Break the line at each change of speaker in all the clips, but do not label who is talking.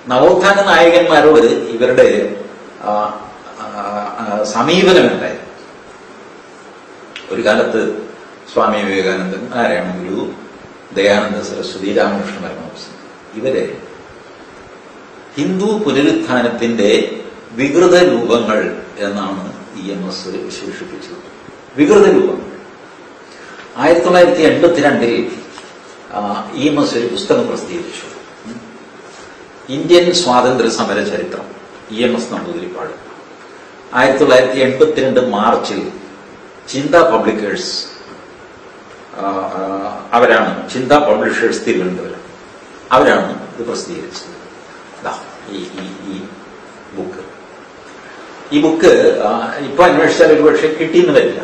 നവോത്ഥാന നായകന്മാരോട് ഇവരുടെ ആ, ആ, ആ, സമീപനം എന്തായി ഒരു കാലത്ത് സ്വാമി വിവേകാനന്ദൻ നാരായണ ഗുരു ദയാനന്ദ സരസ്വതി രാമകൃഷ്ണ പരമഹംസൻ ഇവരെ ഹിന്ദു പുനരുത്ഥാനത്തിന്റെ വികൃത രൂപങ്ങൾ എന്നാണ് ഇ എം എസ് വിശേഷിപ്പിച്ചത് വികൃത രൂപങ്ങൾ ആയിരത്തി തൊള്ളായിരത്തി എൺപത്തിരണ്ടിൽ ഇ എം എസ് ഒരു പുസ്തകം പ്രസിദ്ധീകരിച്ചു ഇന്ത്യൻ സ്വാതന്ത്ര്യ സമര ചരിത്രം ഇ എം എസ് നമ്പൂതിരിപ്പാട് ആയിരത്തി തൊള്ളായിരത്തി എൺപത്തിരണ്ട് മാർച്ചിൽ ചിന്ത പബ്ലിക്കേഴ്സ് ആ, ആ, അവരാണ് ചിന്ത പബ്ലിഷേഴ്സ് തിരുവനന്തപുരം അവരാണ് ഇത് പ്രസിദ്ധീകരിച്ചത് ദാ, ഈ ഈ ഈ ബുക്ക് ഈ ബുക്ക് ആ, ഇപ്പൊ അന്വേഷിച്ചാൽ ഒരുപക്ഷെ കിട്ടിയെന്ന് വരില്ല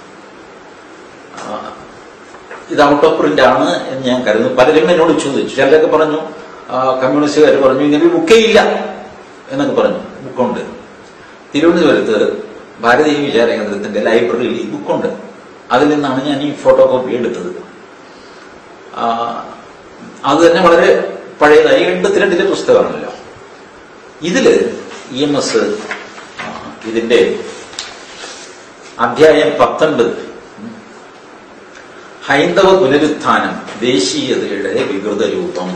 ആ, ഇത് ഔട്ട് ഓഫ് പ്രിന്റ് ആണ് എന്ന് ഞാൻ കരുതുന്നു പലരും എന്നോട് ചോദിച്ചു ചിലരൊക്കെ പറഞ്ഞു ആ, കമ്മ്യൂണിസ്റ്റുകാർ പറഞ്ഞു ഇങ്ങനെ ബുക്കേ ഇല്ല എന്നൊക്കെ പറഞ്ഞു ബുക്കുണ്ട് തിരുവനന്തപുരത്ത് ഭാരതീയ വിചാര കേന്ദ്രത്തിന്റെ ലൈബ്രറിയിൽ ഈ ബുക്കുണ്ട് അതിൽ നിന്നാണ് ഞാൻ ഈ ഫോട്ടോ കോപ്പി എടുത്തത് ആ, അത് തന്നെ വളരെ പഴയതായി എൺപത്തിരണ്ടിലെ പുസ്തകമാണല്ലോ ഇതില് ഇ എം എസ് ഇതിന്റെ അധ്യായം പത്തൊൻപത് ഹൈന്ദവ പുനരുത്ഥാനം ദേശീയതയുടെ വികൃത രൂപം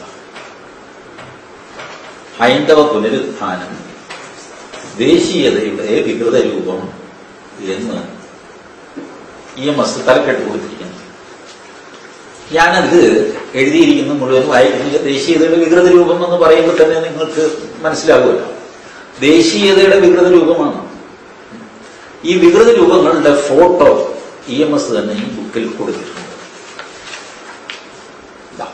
ഹൈന്ദവ പുനരുത്ഥാനം ദേശീയതയുടെ വികൃത രൂപം എന്ന് ഇ എം എസ് തലക്കെട്ട് കൊടുത്തിരിക്കുന്നു ഞാനത് എഴുതിയിരിക്കുന്ന മുഴുവൻ വായിക്കുന്നത് ദേശീയതയുടെ വികൃത രൂപം എന്ന് പറയുമ്പോൾ തന്നെ നിങ്ങൾക്ക് മനസ്സിലാകുമല്ലോ ദേശീയതയുടെ വികൃത രൂപമാണ് ഈ വികൃത രൂപങ്ങളുടെ ഫോട്ടോ ഇ എം എസ് തന്നെ ഈ ബുക്കിൽ കൊടുത്തിട്ടുണ്ട് ദാ.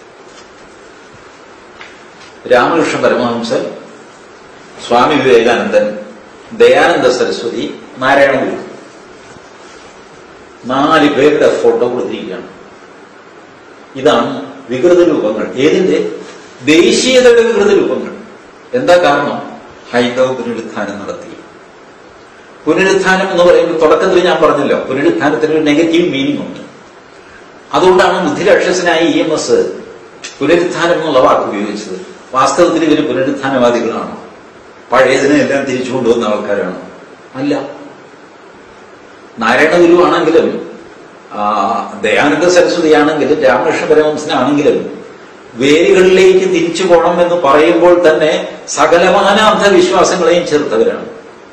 രാമകൃഷ്ണ പരമഹംസൻ സ്വാമി വിവേകാനന്ദൻ ദയാനന്ദ സരസ്വതി നാരായണ ഗുരു നാല് പേരുടെ ഫോട്ടോ കൊടുത്തിരിക്കുകയാണ് ഇതാണ് വികൃത രൂപങ്ങൾ ഏതിന്റെ ദേശീയതയുടെ വികൃത രൂപങ്ങൾ എന്താ കാരണം ഹൈന്ദവ പുനരുത്ഥാനം നടത്തി പുനരുത്ഥാനം എന്ന് പറയുമ്പോൾ തുടക്കത്തിൽ ഞാൻ പറഞ്ഞല്ലോ പുനരുത്ഥാനത്തിന് ഒരു നെഗറ്റീവ് മീനിങ് ഉണ്ട് അതുകൊണ്ടാണ് ബുദ്ധിരാക്ഷസനായ ഇ എം എസ് പുനരുത്ഥാനം എന്നുള്ള വാക്ക് ഉപയോഗിച്ചത് വാസ്തവത്തിൽ ഇവര് പുനരുത്ഥാനവാദികളാണ് പഴയതിനെ എല്ലാം തിരിച്ചു കൊണ്ടുവന്ന ആൾക്കാരാണ് അല്ല നാരായണ ഗുരു ആണെങ്കിലും ആ, ദയാനന്ദ സരസ്വതി ആണെങ്കിലും രാമകൃഷ്ണ പരമഹംസനാണെങ്കിലും വേരുകളിലേക്ക് തിരിച്ചു പോകണം എന്ന് പറയുമ്പോൾ തന്നെ സകലമാന അന്ധവിശ്വാസങ്ങളെയും ചേർത്തവരാണ്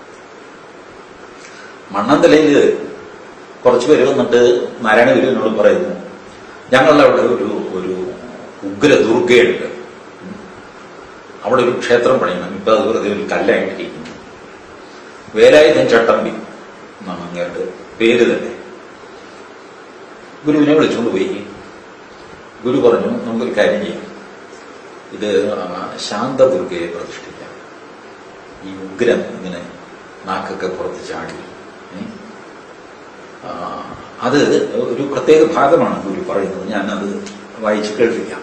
മണ്ണന്തലയിൽ കുറച്ചു പേര് വന്നിട്ട് നാരായണ ഗുരുവിനോട് പറയുന്നു ഞങ്ങളുടെ അവിടെ ഒരു ഒരു ഉഗ്ര ദുർഗയുണ്ട് അവിടെ ഒരു ക്ഷേത്രം പണിയണം ഇപ്പൊ അത് വെറുതെ ഒരു കല്ലായിട്ടിരിക്കുന്നു വേലായുധൻ ചട്ടമ്പി എന്നാണ് അങ്ങേരുടെ പേര് തന്നെ ഗുരുവിനെ വിളിച്ചുകൊണ്ട് പോയി ഗുരു പറഞ്ഞു നമുക്കൊരു കാര്യം ചെയ്യാം ഇത് ആ, ശാന്തദുർഗയെ പ്രതിഷ്ഠിക്കാം ഈ ഉഗ്രം ഇങ്ങനെ നാക്കൊക്കെ പുറത്ത് ചാടി ഏ? ആ, അത് ഒരു പ്രത്യേക ഭാഗമാണ് ഗുരു പറയുന്നത് ഞാനത് വായിച്ച് കേൾപ്പിക്കാം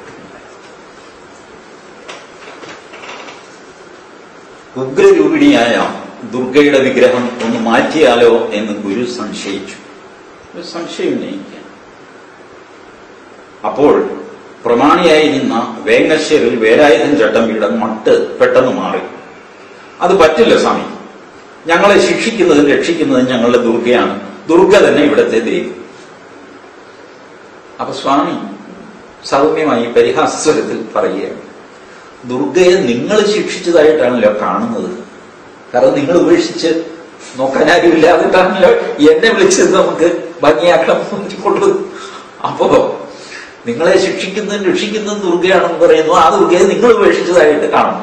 ഉഗ്രരൂപിണിയായ ദുർഗയുടെ വിഗ്രഹം ഒന്ന് മാറ്റിയാലോ എന്ന് ഗുരു സംശയിച്ചു ഒരു സംശയം ഉന്നയിക്കുക അപ്പോൾ പ്രമാണിയായി നിന്ന വേങ്ങശ്ശേരിൽ വേലായുധൻ ചട്ടമ്പിയുടെ മട്ട് പെട്ടെന്ന് മാറി അത് പറ്റില്ല സ്വാമി ഞങ്ങളെ ശിക്ഷിക്കുന്നതും രക്ഷിക്കുന്നതും ഞങ്ങളുടെ ദുർഗയാണ് ദുർഗ തന്നെ ഇവിടത്തെ ദൈവം അപ്പൊ സ്വാമി സൗമ്യമായി പരിഹാസസ്വരത്തിൽ പറയുകയാണ് ദുർഗയെ നിങ്ങൾ ശിക്ഷിച്ചതായിട്ടാണല്ലോ കാണുന്നത് കാരണം നിങ്ങൾ ഉപേക്ഷിച്ച് നോക്കാൻ ആരും ഇല്ലാതിട്ടാണല്ലോ എന്നെ വിളിച്ചത് നമുക്ക് ഭംഗിയാക്കണം കൊണ്ടു അപ്പോ നിങ്ങളെ ശിക്ഷിക്കുന്നതും രക്ഷിക്കുന്നതും ദുർഗയാണെന്ന് പറയുന്നു ആ ദുർഗയെ നിങ്ങൾ ഉപേക്ഷിച്ചതായിട്ട് കാണുന്നു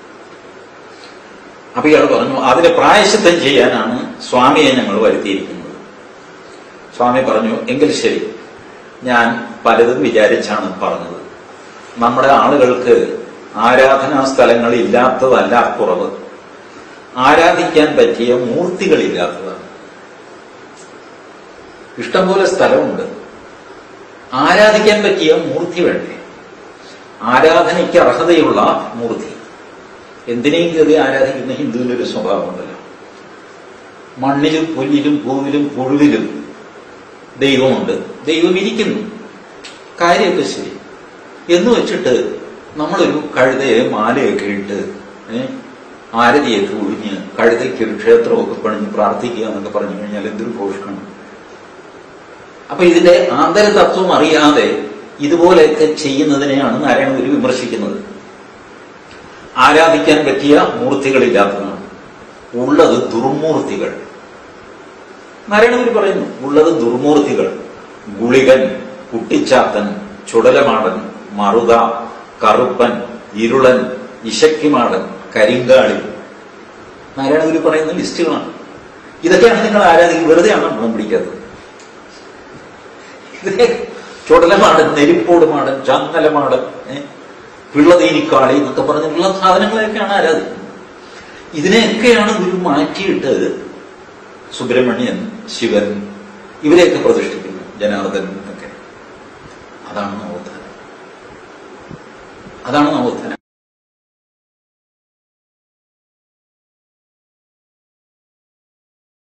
അപ്പൊ ഇയാൾ പറഞ്ഞു അതിന് പ്രായശിത്തം ചെയ്യാനാണ് സ്വാമിയെ ഞങ്ങൾ വരുത്തിയിരിക്കുന്നത് സ്വാമി പറഞ്ഞു എങ്കിൽ ശരി ഞാൻ പലതും വിചാരിച്ചാണ് പറഞ്ഞത് നമ്മുടെ ആളുകൾക്ക് ആരാധനാ സ്ഥലങ്ങൾ ഇല്ലാത്തതല്ല കുറവ് ആരാധിക്കാൻ പറ്റിയ മൂർത്തികളില്ലാത്തതാണ് ഇഷ്ടംപോലെ സ്ഥലമുണ്ട് ആരാധിക്കാൻ പറ്റിയ മൂർത്തി വേണ്ടേ ആരാധനയ്ക്ക് അർഹതയുള്ള മൂർത്തി എന്തിനേയും കയറി ആരാധിക്കുന്ന ഹിന്ദുവിന്റെ ഒരു സ്വഭാവമുണ്ടല്ലോ മണ്ണിലും പുല്ലിലും പൂവിലും പുഴുവിലും ദൈവമുണ്ട് ദൈവം ഇരിക്കുന്നു കാര്യമൊക്കെ ശരി എന്ന് വെച്ചിട്ട് നമ്മളൊരു കഴുതയെ മാലയൊക്കെ ഇട്ട് ഏ, ആരതിയൊക്കെ ഒഴിഞ്ഞ് കഴുതയ്ക്ക് ഒരു ക്ഷേത്രമൊക്കെ പണിഞ്ഞ് പ്രാർത്ഥിക്കുക എന്നൊക്കെ പറഞ്ഞു കഴിഞ്ഞാൽ എന്തൊരു ഭോഷ്കാണ് അപ്പൊ ഇതിന്റെ ആന്തരതത്വം അറിയാതെ ഇതുപോലെയൊക്കെ ചെയ്യുന്നതിനെയാണ് നാരായണഗുരു വിമർശിക്കുന്നത് ആരാധിക്കാൻ പറ്റിയ മൂർത്തികളില്ലാത്തതാണ് ഉള്ളത് ദുർമൂർത്തികൾ നാരായണഗുരു പറയുന്നു ഉള്ളത് ദുർമൂർത്തികൾ ഗുളികൻ കുട്ടിച്ചാത്തൻ ചുടലമാടൻ മറുത കറുപ്പൻ ഇരുളൻ ഇശക്കിമാടൻ കരിങ്കാളി നാരായണഗുരു പറയുന്ന ലിസ്റ്റുകളാണ് ഇതൊക്കെയാണ് നിങ്ങൾ ആരാധിക്കുക വെറുതെയാണ് മണം പിടിക്കാത്തത് ഇതിനെ ചുടലമാടൻ നെരിപ്പോട് മാടൻ ചങ്ങലമാടൻ ഏ, പിള്ളതീനിക്കാളി എന്നൊക്കെ പറഞ്ഞിട്ടുള്ള സാധനങ്ങളെയൊക്കെയാണ് ആരാധിക്കുന്നത് ഇതിനെയൊക്കെയാണ് ഗുരു മാറ്റിയിട്ട് സുബ്രഹ്മണ്യൻ ശിവൻ ഇവരെയൊക്കെ പ്രതിഷ്ഠിക്കുന്നു ജനാർദ്ദൻ ഒക്കെ അതാണ് നവോത്ഥാനം അതാണ് നവോത്ഥാനം